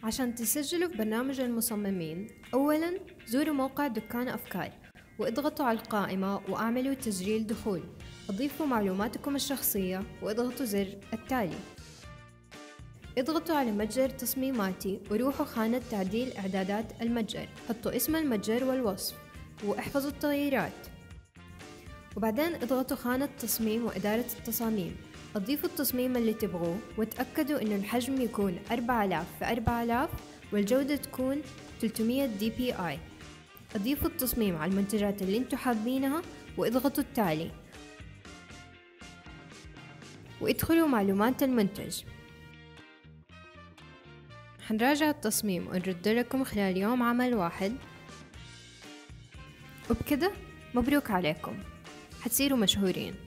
عشان تسجلوا في برنامج المصممين أولا زوروا موقع دكان أفكار واضغطوا على القائمة وأعملوا تسجيل دخول أضيفوا معلوماتكم الشخصية واضغطوا زر التالي اضغطوا على متجر تصميماتي وروحوا خانة تعديل إعدادات المتجر حطوا اسم المتجر والوصف واحفظوا التغييرات وبعدين اضغطوا خانة تصميم وإدارة التصاميم أضيفوا التصميم اللي تبغوه وتأكدوا إنه الحجم يكون 4000 في 4000 والجودة تكون 300 دي بي آي أضيفوا التصميم على المنتجات اللي انتو حابينها واضغطوا التالي وادخلوا معلومات المنتج حنراجع التصميم ونرد لكم خلال يوم عمل واحد وبكده مبروك عليكم حتصيروا مشهورين